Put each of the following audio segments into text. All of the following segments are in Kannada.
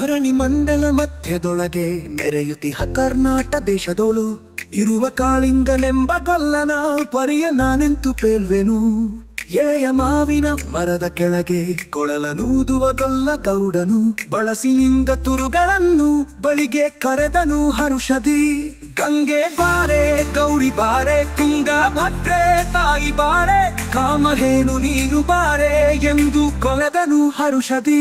ಧರಣಿ ಮಂಡಲ ಮಧ್ಯದೊಳಗೆ ಮೆರೆಯುತಿಹ ಕರ್ನಾಟ ದೇಶದೋಳು ಇರುವ ಕಾಳಿಂಗನೆಂಬ ಗಲ್ಲನ ಪರಿಯ ನಾನೆಂತು ಪೇಲ್ವೆನು ಎಳೆಯ ಮಾವಿನ ಮರದ ಕೆಳಗೆ ಕೊಳಲನೂದುವ ಗಲ್ಲ ಗೌಡನು ಬಳಸಿನಿಂದ ತುರುಗಳನ್ನು ಬಳಿಗೆ ಕರೆದನು ಹರುಷದಿ ಗಂಗೆ ಬಾರೆ ಗೌರಿ ಬಾರೆ ತುಂಗ ಭದ್ರೆ ತಾಯಿ ಬಾರೆ ಕಾಮಧೇನು ನೀನು ಬಾರೆ ಎಂದು ಕೊಲೆದನು ಹರುಷದಿ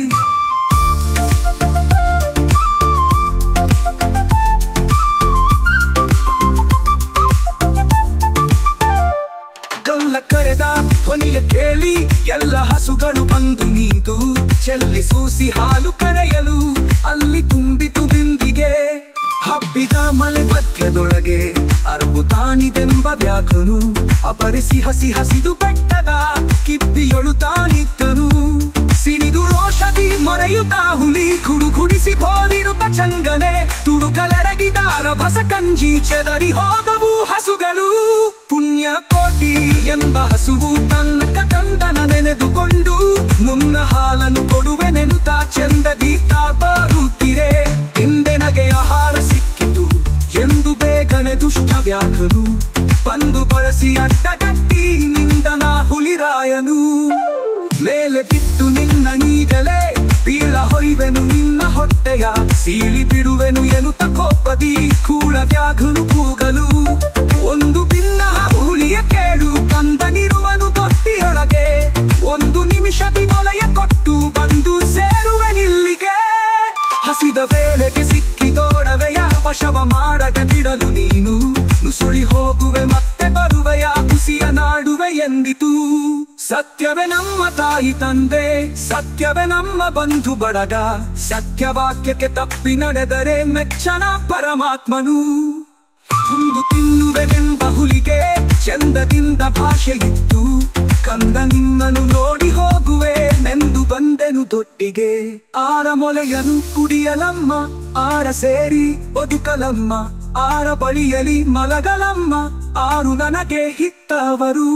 ಗಲ್ಲ ಕರೆದ ಧ್ವನಿಯ ಕೇಳಿ ಎಲ್ಲ ಹಸುಗಳು ಬಂದು ನಿಂತು ಚೆಲ್ಲಿ ಸೂಸಿ ಹಾಲು ಕರೆಯಲು ಅಲ್ಲಿ ತುಂಬಿತು ಬಿಂದಿಗೆ ಹಬ್ಬಿದ ಮಲೆ ಮಧ್ಯದೊಳಗೆ ಅರಬು ತಾನಿದೆಂಬ ವ್ಯಾಘ್ರನು ಅಪರಿಸಿ ಹಸಿ ಹಸಿದು ಬೆಟ್ಟದ ಕಿಪ್ಪಿಯೊಳು ತಾನಿದ್ದನು ಸಿಡಿದು ರೋಷದಿ ಮೊರೆಯುತ್ತ ಹುಲಿ ಕುಡು ಕುಡಿಸಿ ಹೋದಿರುತ್ತ ಚಂಗನೆ ತುಡುಕಲೆರಗಿದಾರ ಭಸ ಕಂಜಿ ಚೆದರಿ ಹೋದವು ಹಸುಗಳು ಪುಣ್ಯ ಕೋಟಿ ಎಂಬ ಹಸುವು ತನ್ನ ಕಂದನ ನೆನೆದುಕೊಂಡು ಮುನ್ನ ಹಾಲನ್ನು ಕೊಡುವೆನೆನುತ್ತ ಚಂದದಿ ಬರುತ್ತಿರೆ ಹಿಂದೆ ನಗೆ ಆಹಾರ ಸಿಕ್ಕಿತು ಎಂದು ಬೇಗನೆ ದುಷ್ಟ ವ್ಯಾಘ್ರನು ಬಂದು ಬಳಸಿ ಅಡ್ಡಗಟ್ಟಿ ನಿಂದನ ಹುಲಿರಾಯನು ಮೇಲೆ ಬಿಟ್ಟು ನಿನ್ನ ನೀಗಲೇ ಬೀಳ ಹೊಯ್ವೆನು ನಿನ್ನ ಹೊಟ್ಟೆಯ ಸೀಳಿ ಬಿಡುವೆನು ಎನ್ನುತ್ತ ಕೋಪದಿ ಕೂಳ ವ್ಯಾಘ್ರನು ಕೂಗಲು ಒಂದು ಭಿನ್ನ ಹುಲಿಯ ಕೇಳು ಕಂದನಿರುವನು ತೊಟ್ಟಿಯೊಳಗೆ ಒಂದು ನಿಮಿಷದಿ ಮೊಲೆಯ ಕೊಟ್ಟು ಬಂದು ಸೇರುವೆನಿಲ್ಲಿಗೆ ಹಸಿದ ವೇಳೆಗೆ ಸಿಕ್ಕಿದೋಡವೆಯ ವಶವ ಮಾಡದೆ ಬಿಡಲು ನೀನು ನುಸುಳಿ ಹೋಗುವೆ ಮತ್ತೆ ಬರುವೆಯ ಕುಸಿಯ ನಾಡುವೆ ಎಂದಿತು ಸತ್ಯವೇ ನಮ್ಮ ತಾಯಿ ತಂದೆ ಸತ್ಯವೇ ನಮ್ಮ ಬಂಧು ಬಡಗ ಸತ್ಯವಾಕ್ಯಕ್ಕೆ ತಪ್ಪಿ ನಡೆದರೆ ಮೆಚ್ಚನ ಪರಮಾತ್ಮನು ಒಂದು ತಿನ್ನುವೆನೆಂಬ ಹುಲಿಗೆ ಚಂದದಿಂದ ಭಾಷೆ ಇತ್ತು ಕಂದ ನಿನ್ನನು ನೋಡಿ ಹೋಗುವೆ ನೆಂದು ಬಂದೆನು ದೊಡ್ಡಿಗೆ ಆರ ಮೊಲೆಯನು ಕುಡಿಯಲಮ್ಮ ಆರ ಸೇರಿ ಬದುಕಲಮ್ಮ ಆರ ಬಳಿಯಲಿ ಮಲಗಲಮ್ಮ ಆರು ನನಗೆ ಹಿತ್ತವರು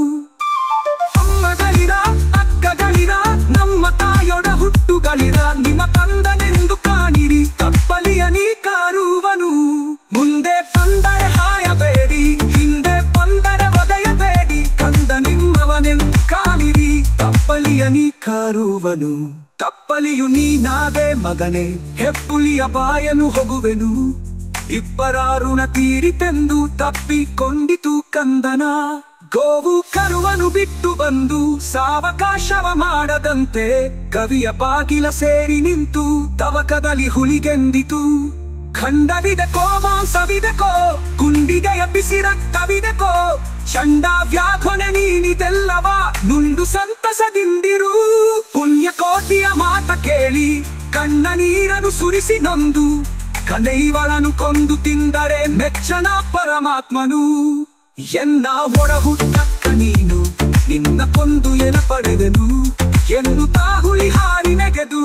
ಅಮ್ಮಗಳಿರ ಅಕ್ಕಗಳಿರ ನಮ್ಮ ತಾಯೊಡ ಹುಟ್ಟುಗಳಿರ ನಿಮ್ಮ ಕಂದನೆಂದು ಕಾಣಿರಿ ಕಪ್ಪಲಿಯ ನೀ ಕಾರುವನು ಮುಂದೆ ಬಂದರೆ ಹಾಯಬೇಡಿ ಹಿಂದೆ ಬಂದರೆ ಒದೆಯಬೇಡಿ ಕಂದ ನಿಮ್ಮವನೆಂದು ಕಾಣಿರಿ ಕಪ್ಪಲಿಯ ನೀ ಕಾರುವನು ಕಪ್ಪಲಿಯು ನೀನಾದೆ ಮಗನೇ ಹೆಪ್ಪುಲಿಯ ಬಾಯನು ಹೋಗುವೆನು ಇಬ್ಬರಾರುಣ ತೀರಿತೆಂದು ತಪ್ಪಿಕೊಂಡಿತು ಕಂದನ ಗೋವು ಕರುವನು ಬಿಟ್ಟು ಬಂದು ಸಾವಕಾಶವ ಮಾಡದಂತೆ ಕವಿಯ ಬಾಗಿಲ ಸೇರಿ ನಿಂತು ತವಕದಲ್ಲಿ ಹುಲಿಗೆಂದಿತು ಖಂಡವಿದಕೋ ಮಾಂಸವಿದಕೋ ಗುಂಡಿಗೆಯ ಬಿಸಿ ರಕ್ತವಿದಕೋ ಚಂಡ ವ್ಯಾಘ್ವನೆ ನೀನಿದೆಲ್ಲವ ನುಂಡು ಸಂತಸದಿಂದಿರು ಪುಣ್ಯ ಕೋಟಿಯ ಮಾತ ಕೇಳಿ ಕಣ್ಣ ನೀರನು ಸುರಿಸಿ ನೊಂದು ಕನೈವಳನು ಕೊಂದು ತಿಂದರೆ ಮೆಚ್ಚನ ಪರಮಾತ್ಮನು ಎನ್ನ ಒಡ ಹುಟ್ಟಕ್ಕ ನೀನು ನಿನ್ನ ಕೊಂದು ಎನ ಪಡೆದನು ಎನ್ನು ತಾಹುಲಿ ಹಾರಿ ನೆಗೆದು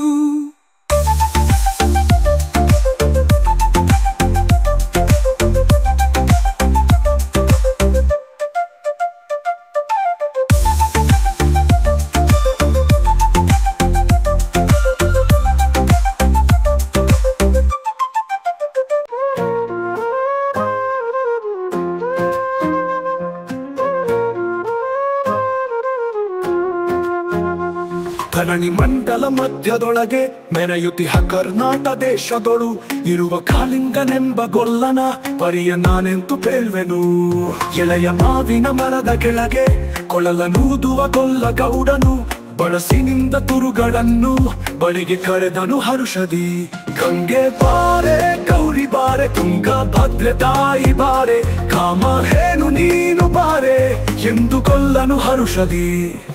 ಧರಣಿ ಮಂಡಲ ಮಧ್ಯದೊಳಗೆ ಮೆರೆಯುತಿಹ ಕರ್ನಾಟ ದೇಶದೊಳು ಇರುವ ಕಾಲಿಂಗನೆಂಬ ಗೊಲ್ಲನ ಪರಿಯ ನಾನೆಂತು ಪೇಳ್ವೆನು ಎಳೆಯ ಮಾವಿನ ಮರದ ಕೆಳಗೆ ಕೊಳಲನೂದುವ ಗೊಲ್ಲ ಗೌಡನು ಬಳಸಿನಿಂದ ತುರುಗಳನ್ನು ಬಳಿಗೆ ಕರೆದನು ಹರುಷದಿ ಗಂಗೆ ಬಾರೆ ಗೌರಿ ಬಾರೆ ತುಂಗ ಭದ್ರೆ ತಾಯಿ ಬಾರೆ ಕಾಮ ಹೇನು ನೀನು ಬಾರೆ ಎಂದು ಕೊಲ್ಲನು ಹರುಷದಿ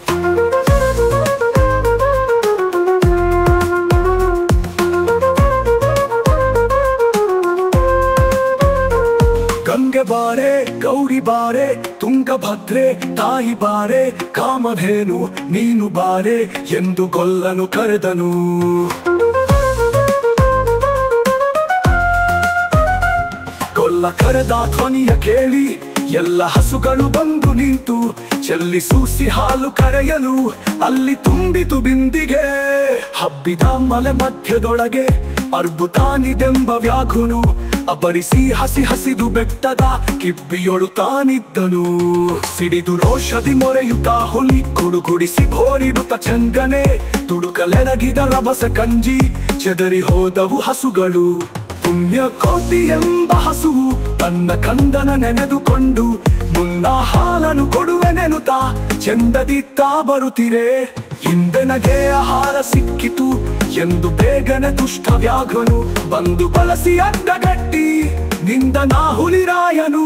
ಗಂಗೆ ಬಾರೆ ಗೌರಿ ಬಾರೆ ತುಂಗಭದ್ರೆ ತಾಯಿ ಬಾರೆ ಕಾಮಧೇನು ನೀನು ಬಾರೆ ಎಂದು ಗೊಲ್ಲನು ಕರೆದನು ಗೊಲ್ಲ ಕರೆದ ಧ್ವನಿಯ ಕೇಳಿ ಎಲ್ಲ ಹಸುಗಳು ಬಂದು ನಿಂತು ಚೆಲ್ಲಿ ಸೂಸಿ ಹಾಲು ಕರೆಯಲು ಅಲ್ಲಿ ತುಂಬಿತು ಬಿಂದಿಗೆ ಹಬ್ಬಿದ ಮಲೆ ಮಧ್ಯದೊಳಗೆ ಅರ್ಬುತಾನಿದೆಂಬ ವ್ಯಾಘುನು ಅಪರಿಸಿ ಹಸಿ ಹಸಿದು ಬೆಟ್ಟದ ಕಿಬ್ಬಿಯೊಳು ತಾನಿದ್ದನು ಸಿಡಿದು ರೋಷದಿ ಮೊರೆಯುತ್ತ ಹುಲಿ ಕುಡುಗುಡಿಸಿ ಬೋರಿಡುತ್ತ ಚಂಗನೆ ತುಡುಕಲೆರಗಿದ ರಭಸ ಕಂಜಿ ಚೆದರಿ ಹೋದವು ಹಸುಗಳು ಪುಣ್ಯ ಕೋಟಿ ಎಂಬ ಹಸುವು ತನ್ನ ಕಂದನ ನೆನೆದುಕೊಂಡು ಮುನ್ನ ಹಾಲನು ಕೊಡುವೆನೆನುತ ಚೆಂದದಿತ್ತಾ ಬರುತ್ತಿರೆ ಹಿಂದೆನಗೆ ಆಹಾರ ಸಿಕ್ಕಿತು ಎಂದು ಬೇಗನೆ ದುಷ್ಟ ವ್ಯಾಘ್ರನು ಬಂದು ಬಳಸಿ ಅಡ್ಡಗಟ್ಟಿ ನಿಂದ ನಾ ಹುಲಿರಾಯನು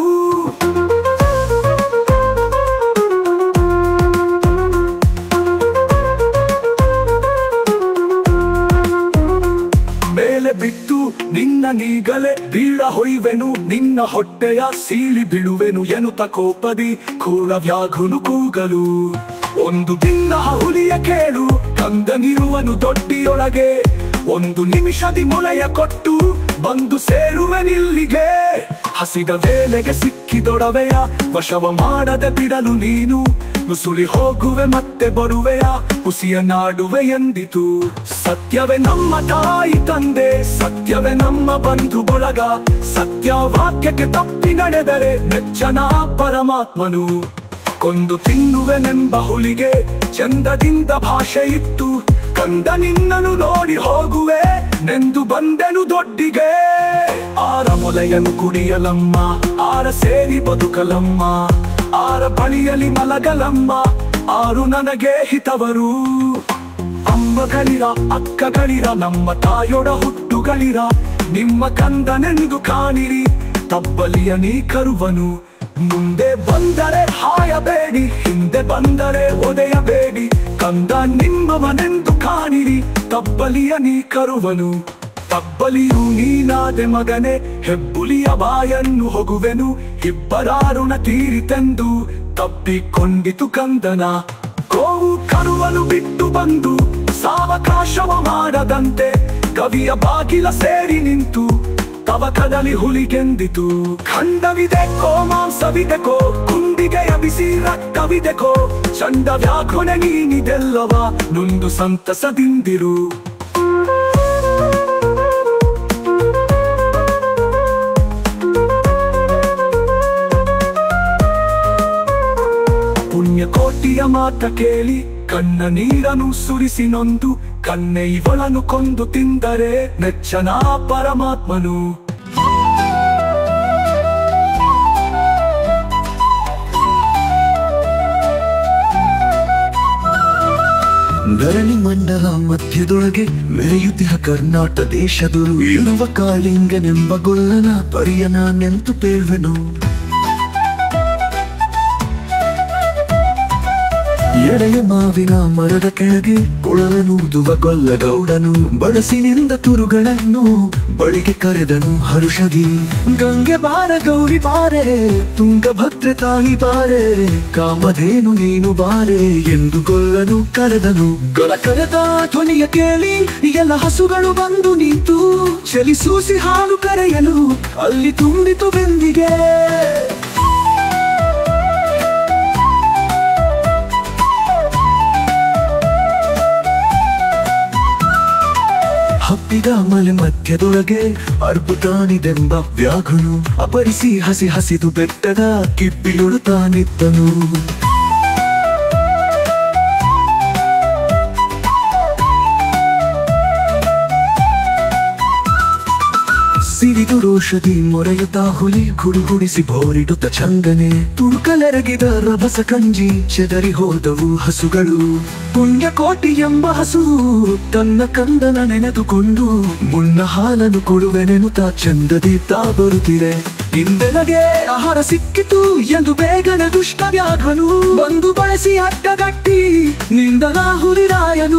ಮೇಲೆ ಬಿಟ್ಟು ನಿನ್ನ ನೀಗಲೆ ಬೀಳ ಹೊಯ್ವೆನು ನಿನ್ನ ಹೊಟ್ಟೆಯ ಸೀಳಿ ಬಿಡುವೆನು ಎನ್ನುತ್ತ ಕೋಪದಿ ಕೂರ ವ್ಯಾಘ್ರುನು ಕೂಗಲು ಒಂದು ದಿನ ಹುಲಿಯ ಕೇಳು ಕಂದನಿರುವನು ದೊಡ್ಡಿಯೊಳಗೆ ಒಂದು ನಿಮಿಷದಿ ಮೊಳೆಯ ಕೊಟ್ಟು ಬಂದು ಸೇರುವೆನಿಲ್ಲಿಗೆ ಹಸಿದ ವೇಳೆಗೆ ಸಿಕ್ಕಿದೊಡವೆಯ ವಶವ ಮಾಡದೆ ಬಿಡಲು ನೀನು ನುಸುಳಿ ಹೋಗುವೆ ಮತ್ತೆ ಬರುವೆಯ ಹುಸಿಯ ನಾಡುವೆ ಎಂದಿತು ಸತ್ಯವೇ ನಮ್ಮ ತಾಯಿ ತಂದೆ ಸತ್ಯವೇ ನಮ್ಮ ಬಂಧು ಬಳಗ ಸತ್ಯ ವಾಕ್ಯಕ್ಕೆ ತಪ್ಪಿ ನಡೆದರೆ ನೆಚ್ಚನ ಪರಮಾತ್ಮನು ಕೊಂದು ತಿನ್ನುವೆನೆಂಬ ಹುಲಿಗೆ ಚಂದದಿಂದ ಭಾಷೆ ಇತ್ತು ಕಂದ ನಿನ್ನನು ನೋಡಿ ಹೋಗುವೆ ನೆಂದು ಬಂದೆನು ದೊಡ್ಡಿಗೆ ಆರ ಮೊಲೆಯನು ಕುಡಿಯಲಮ್ಮ ಆರ ಸೇರಿ ಬದುಕಲಮ್ಮ ಆರ ಬಳಿಯಲಿ ಮಲಗಲಮ್ಮ ಆರು ನನಗೆ ಹಿತವರು ಅಮ್ಮಗಳಿರ ಅಕ್ಕಗಳಿರ ನಮ್ಮ ತಾಯೊಡ ಹುಟ್ಟುಗಳಿರ ನಿಮ್ಮ ಕಂದನೆಂದು ಕಾಣಿರಿ ತಬ್ಬಲಿಯ ನೀ ಕರುವನು ಮುಂದೆ ಬಂದರೆ ಹಾಯಬೇಡಿ ಹಿಂದೆ ಬಂದರೆ ಒದೆಯಬೇಡಿ ಕಂದ ನಿಮ್ಮವನೆಂದು ಕಾಣಿರಿ ತಬ್ಬಲಿಯ ನೀ ಕರುವನು ತಬ್ಬಲಿಯು ನೀನಾದೆ ಮಗನೆ ಹೆಬ್ಬುಲಿಯ ಬಾಯನ್ನು ಹೊಗುವೆನು ಇಬ್ಬರಾರುಣ ತೀರಿತೆಂದು ತಪ್ಪಿಕೊಂಡಿತು ಕಂದನ ಗೋವು ಕರುವಲು ಬಿಟ್ಟು ಬಂದು ಸಾವಕಾಶವ ಮಾಡದಂತೆ ಕವಿಯ ಬಾಗಿಲ ಸೇರಿ ನಿಂತು ತವಕದಲ್ಲಿ ಹುಲಿಗೆಂದಿತು ಖಂಡವಿದೆ ಕೋ ಮಾಂಸವಿದೆ ಕೋ ಕುಂಡಿಗೆಯ ಬಿಸಿ ರಕ್ತವಿದೆ ಕೋ ಚಂಡ ವ್ಯಾಘ್ರನೆ ನೀನಿದೆಲ್ಲವ ನೊಂದು ಸಂತಸದಿಂದಿರು ಪುಣ್ಯಕೋಟಿಯ ಮಾತ ಕೇಳಿ ಕಣ್ಣ ನೀರನು ಸುರಿಸಿ ನೊಂದು ಕನ್ನೆ ಇವಳನು ಕೊಂದು ತಿಂದರೆ ನೆಚ್ಚನ ಪರಮಾತ್ಮನು ಧರಣಿ ಮಂಡಲ ಮಧ್ಯದೊಳಗೆ ಮೆರೆಯುತ್ತಿಹ ಕರ್ನಾಟ ದೇಶದೊಳು ಇರುವ ಕಾಳಿಂಗನೆಂಬ ಗೊಲ್ಲನ ಪರಿಯನ ನೆಂತು ಪೇಳ್ವೆನು ಎಡೆಯ ಮಾವಿನ ಮರದ ಕೆಳಗೆ ಕೊಳಲನೂದುವ ಗೊಲ್ಲಗೌಡನು ಬಡಸಿನಿಂದ ತುರುಗಳನ್ನು ಬಳಿಗೆ ಕರೆದನು ಹರುಷದಿ ಗಂಗೆ ಬಾರ ಗೌರಿ ಬಾರೆ ತುಂಗಭದ್ರೆ ತಾಯಿ ಬಾರೆ ಕಾಮಧೇನು ನೀನು ಬಾರೆ ಎಂದು ಗೊಲ್ಲನು ಕರೆದನು ಗೊಲ ಕರೆದ ಧ್ವನಿಯ ಕೇಳಿ ಎಲ್ಲ ಹಸುಗಳು ಬಂದು ನಿಂತು ಚಲಿಸೂಸಿ ಹಾಲು ಕರೆಯಲು ಅಲ್ಲಿ ತುಂಬಿತು ಬೆಂದಿಗೆ ಹಬ್ಬಿದ ಮಲೆ ಮಧ್ಯದೊಳಗೆ ಅರ್ಬುತಾನಿದೆಂಬ ವ್ಯಾಘ್ರನು ಅಪರಿಸಿ ಹಸಿ ಹಸಿದು ಬೆಟ್ಟದ ಕಿಬ್ಬಿಯೊಳು ತಾನಿದ್ದನು ಸಿರಿದು ರೋಷದಿ ಮೊರೆಯುತ್ತ ಹುಲಿ ಗುಡುಗುಡಿಸಿ ಬೋರಿಡುತ್ತ ಚಂದನೆ ತುಳುಕಲೆರಗಿದ ರಭಸ ಕಂಜಿ ಚೆದರಿ ಹೋದವು ಹಸುಗಳು ಪುಣ್ಯಕೋಟಿ ಎಂಬ ಹಸು ತನ್ನ ಕಂದನ ನೆನೆದುಕೊಂಡು ಮುನ್ನ ಹಾಲನ್ನು ಕೊಡುವೆನೆನುತ್ತ ಚಂದದಿ ತಾ ಬರುತ್ತಿದೆ ಹಿಂದೆನಗೆ ಆಹಾರ ಸಿಕ್ಕಿತು ಎಂದು ಬೇಗನೆ ದುಷ್ಟ ವ್ಯಾಘ್ರನು ಬಂದು ಬಳಸಿ ಅಡ್ಡಗಟ್ಟಿ ನಿಂದನ ಹುಲಿರಾಯನು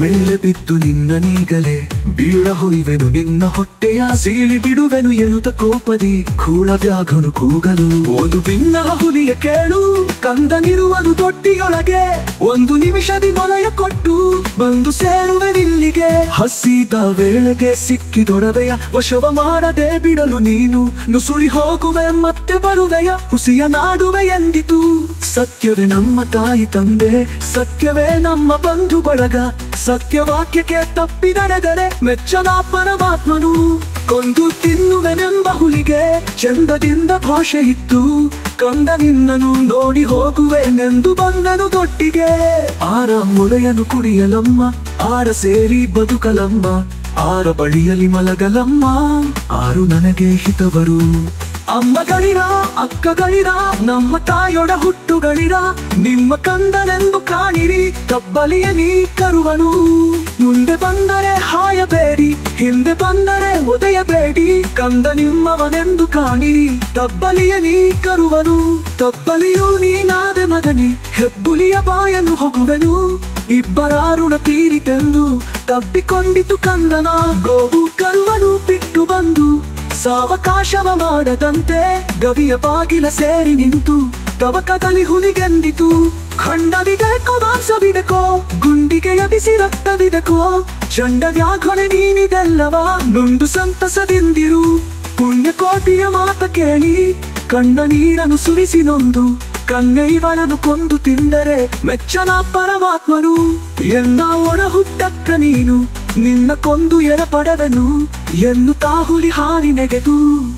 ಮೇಲೆ ಬಿದ್ದು ನಿನ್ನ ನೀಗಲೇ ಬೀಳ ಹೊಯ್ವೆನು ನಿನ್ನ ಹೊಟ್ಟೆಯ ಸೀಳಿ ಬಿಡುವೆನು ಎನ್ನುತ್ತ ಕೋಪದಿ ಕೂಳ ವ್ಯಾಘನು ಕೂಗಲು ಒಂದು ಭಿನ್ನ ಹುಲಿಯ ಕೇಳು ಕಂದನಿರುವನು ತೊಟ್ಟಿಯೊಳಗೆ ಒಂದು ನಿಮಿಷದಿ ಮೊಲೆಯ ಕೊಟ್ಟು ಬಂದು ಸೇರುವೆ ಇಲ್ಲಿಗೆ ಹಸಿದ ವೇಳೆಗೆ ಸಿಕ್ಕಿದೊಡವೆಯ ವಶವ ಮಾಡದೆ ಬಿಡಲು ನೀನು ನುಸುಳಿ ಹೋಗುವೆ ಮತ್ತೆ ಬರುವೆಯ ಹುಸಿಯ ನಾಡುವೆ ಎಂದಿತು ಸತ್ಯವೇ ನಮ್ಮ ತಾಯಿ ತಂದೆ ಸತ್ಯವೇ ನಮ್ಮ ಬಂಧು ಬಳಗ ಸತ್ಯವಾಕ್ಯಕ್ಕೆ ತಪ್ಪಿ ನಡೆದರೆ ಮೆಚ್ಚನ ಪರಮಾತ್ಮನು ಕೊಂದು ತಿನ್ನುವೆನೆಂಬ ಹುಲಿಗೆ ಚಂದದಿಂದ ಭಾಷೆ ಇತ್ತು ಕಂದ ನಿನ್ನನು ನೋಡಿ ಹೋಗುವೆನೆಂದು ಬಂದನು ದೊಟ್ಟಿಗೆ ಆರ ಮೊಳೆಯನು ಕುಡಿಯಲಮ್ಮ ಆರ ಸೇರಿ ಬದುಕಲಮ್ಮ ಆರ ಬಳಿಯಲಿ ಮಲಗಲಮ್ಮ ಆರು ನನಗೆ ಹಿತವರು ಅಮ್ಮಗಳಿರ ಅಕ್ಕಗಳಿರ ನಮ್ಮ ತಾಯೊಡ ಹುಟ್ಟುಗಳಿರ ನಿಮ್ಮ ಕಂದನೆಂದು ಕಾಣಿರಿ ಕಬ್ಬಲಿಯ ನೀ ಕರುವನು ಮುಂದೆ ಬಂದರೆ ಹಾಯಬೇಡಿ ಹಿಂದೆ ಬಂದರೆ ಒದೆಯಬೇಡಿ ಕಂದ ನಿಮ್ಮವನೆಂದು ಕಾಣಿರಿ ತಬ್ಬಲಿಯ ನೀ ಕರುವನು ತಬ್ಬಲಿಯು ನೀನಾದೆ ಮಗನಿ ಹೆಬ್ಬುಲಿಯ ಬಾಯನ್ನು ಹೊಗುವೆನು ಇಬ್ಬರ ಋಣ ತೀರಿತೆಂದು ತಪ್ಪಿಕೊಂಡಿತು ಕಂದನ ಗೋವು ಕರುವನು ಬಿಟ್ಟು ಬಂದು ಸಾವಕಾಶವ ಮಾಡದಂತೆ ಗವಿಯ ಬಾಗಿಲ ಸೇರಿ ನಿಂತು ತವಕದಲ್ಲಿ ಹುಲಿಗೆಂದಿತು ಖಂಡವಿದೆಕೋ ಮಾಂಸವಿದೆಕೋ ಗುಂಡಿಗೆಯ ಬಿಸಿ ರಕ್ತವಿದೆಕೋ ಚಂಡ ವ್ಯಾಘನೆ ನೀನಿದೆಲ್ಲವ ನೊಂದು ಸಂತಸದಿಂದಿರು ಪುಣ್ಯಕೋಟಿಯ ಮಾತ ಕೇಳಿ ಕಣ್ಣ ನೀರನ್ನು ಸುರಿಸಿ ನೊಂದು ಕನ್ನೈವನನ್ನು ಕೊಂದು ತಿಂದರೆ ಮೆಚ್ಚನ ಪರಮಾತ್ಮನು ಎನ್ನ ಒಣ ಹುಟ್ಟಕ್ಕ ನೀನು ನಿನ್ನ ಕೊಂದು ಎರ ಪಡೆದನು ಎನ್ನು ತಾಹುಲಿ ಹಾರಿ ನೆಗೆದು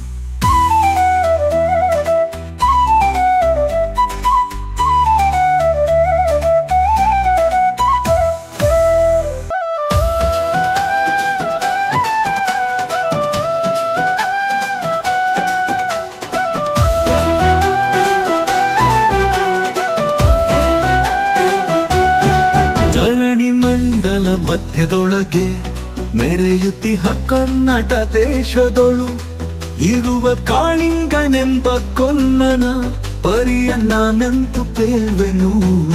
ಧರಣಿ ಮಂಡಲ ಮಧ್ಯದೊಳಗೆ ಮೆರೆಯುತ್ತಿಹ ಕನ್ನಡ ದೇಶದೊಳು ಇರುವ ಕಾಳಿಂಗನೆಂಬ ಕೊಲ್ಲನ ಪರಿಯನ್ನ ನೆಂತು ತೇವೆನು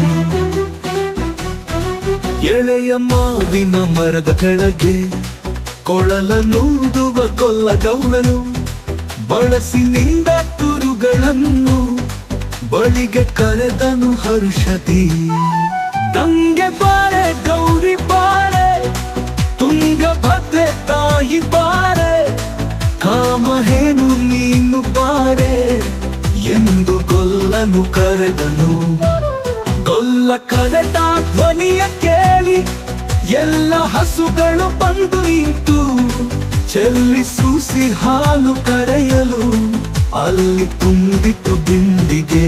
ಎಳೆಯ ಮಾವಿನ ಮರದ ಕೆಳಗೆ ಕೊಳಲನೂದುವ ಕೊಲ್ಲ ಗೌಳನು ಬಳಸಿ ನಿಂದ ತುರುಗಳನ್ನು ಬಳಿಗೆ ಕರೆದನು ಹರ್ಷದಿ ತಂಗೆ ಬಾರೆ ಗೌರಿ ಬಾರೆ ತುಂಗಭದ್ರೆ ತಾಯಿ ಬಾರೆ ಕಾಮಹೇನು ನೀನು ಬಾರೆ ಎಂದು ಗೊಲ್ಲನು ಕರೆದನು ಗೊಲ್ಲ ಕರೆದ ಧ್ವನಿಯ ಕೇಳಿ ಎಲ್ಲ ಹಸುಗಳು ಬಂದು ನಿಂತು ಚೆಲ್ಲಿ ಸೂಸಿ ಹಾಲು ಕರೆಯಲು ಅಲ್ಲಿ ತುಂಬಿತು ಬಿಂದಿಗೆ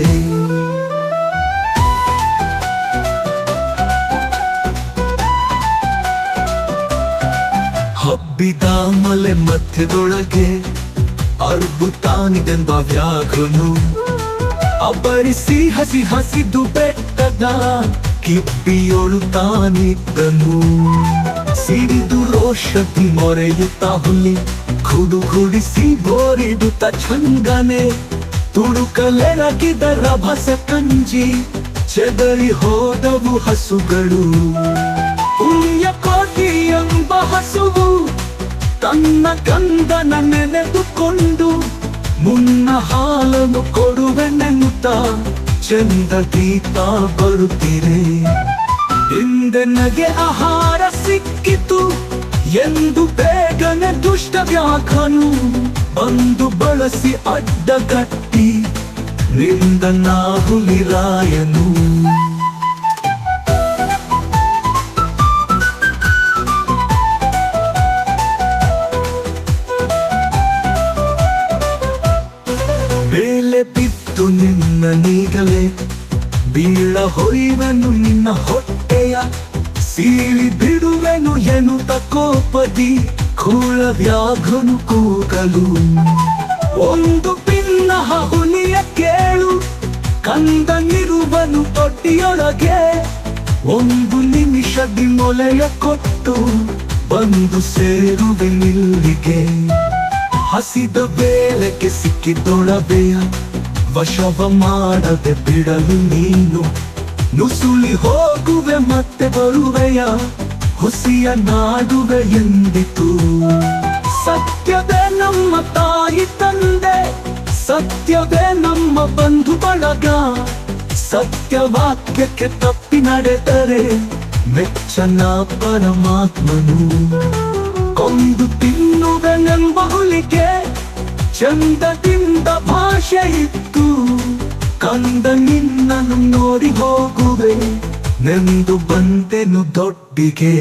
ಹಬ್ಬಿದ ಮಲೆ ಮಧ್ಯದೊಳಗೆ ಅರ್ಬುತಾನಿದೆಂಬ ವ್ಯಾಘ್ರನು ಅಬ್ಬರಿಸಿ ಹಸಿ ಹಸಿದು ಬೆಟ್ಟದ ಕಿಪ್ಪಿಯೊಳು ತಾನಿದ್ದನು ಸಿಡಿದು ರೋಷತಿ ಮೊರೆಯುತ್ತ ಹುಲಿ ಕುಡು ಕುಡಿಸಿ ಬೋರಿಡುತ್ತ ಚಂಗನೆ ತುಡುಕಲೆರಗಿದ ರಭಸ ಕಂಜಿ ಚೆದರಿ ಹೋದವು ಹಸುಗಳು ಪುಣ್ಯ ಕೋಟಿ ಎಂಬ ಹಸುವು ತನ್ನ ಗಂಧನ ನೆನೆದುಕೊಂಡು ಮುನ್ನ ಹಾಲನ್ನು ಕೊಡುವೆನೆನ್ನುತ್ತ ಚಂದ ಗೀತ ಬರುತ್ತಿರೆ ಹಿಂದೆ ನಗೆ ಆಹಾರ ಸಿಕ್ಕಿತು ಎಂದು ಬೇಗನೆ ದುಷ್ಟ ವ್ಯಾಘನು ಬಂದು ಬಳಸಿ ಅಡ್ಡಗಟ್ಟಿ ನಿಂದ ಹುಲಿರಾಯನು ಮೇಲೆ ಬಿದ್ದು ನಿನ್ನ ನೀಗಲೇ ಬೀಳ ಹೊಯ್ವನು ನಿನ್ನ ಹೊಟ್ಟೆಯ ಸೀಳಿ ಬಿಡುವೆನು ಎನ್ನುತ್ತ ಕೋಪದಿ ಕೂಳ ವ್ಯಾಘನು ಕೂಗಲು ಒಂದು ಪಿನ್ನಹ ಹುಲಿಯ ಕೇಳು ಕಂದನಿರುವನು ತೊಟ್ಟಿಯೊಳಗೆ ಒಂದು ನಿಮಿಷದಿ ಮೊಲೆಯ ಕೊಟ್ಟು ಬಂದು ಸೇರುವೆ ನಿಲ್ಲಿಗೆ ಹಸಿದ ಬೇಲಕ್ಕೆ ಸಿಕ್ಕಿದೊಳಬೆಯ ವಶವ ಮಾಡದೆ ಬಿಡಲು ನೀನು ನುಸುಳಿ ಹೋಗುವೆ ಮತ್ತೆ ಬರುವೆಯ ಹುಸಿಯ ನಾಡುವೆ ಎಂದಿತು ಸತ್ಯವೇ ನಮ್ಮ ತಾಯಿ ತಂದೆ ಸತ್ಯವೇ ನಮ್ಮ ಬಂಧು ಬಳಗ ಸತ್ಯವಾಕ್ಯಕ್ಕೆ ತಪ್ಪಿ ನಡೆದರೆ ಮೆಚ್ಚನ ಪರಮಾತ್ಮನು ಕೊಂದು ತಿನ್ನುವೆನೆಂಬ ಹುಲಿಗೆ ಚಂದದಿಂದ ಭಾಷೆ ಇತ್ತು ಕಂದ ನಿನ್ನನ್ನು ನೋಡಿ ಹೋಗುವೆ ನೆಂದು ಬಂದೆನು ದೊಡ್ಡಿಗೆ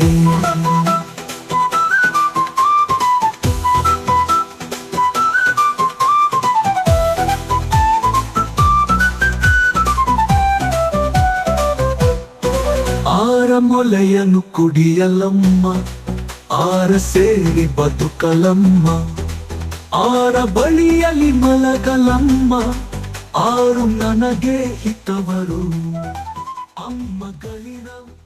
ಆರ ಮೊಲೆಯನು ಕುಡಿಯಲಮ್ಮ ಆರ ಸೇರಿ ಬದುಕಲಮ್ಮ ಆರ ಬಳಿಯಲಿ ಮಲಗಲಮ್ಮ ಆರು ನನಗೆ ಹಿತವರು ಅಮ್ಮಗಳಿನ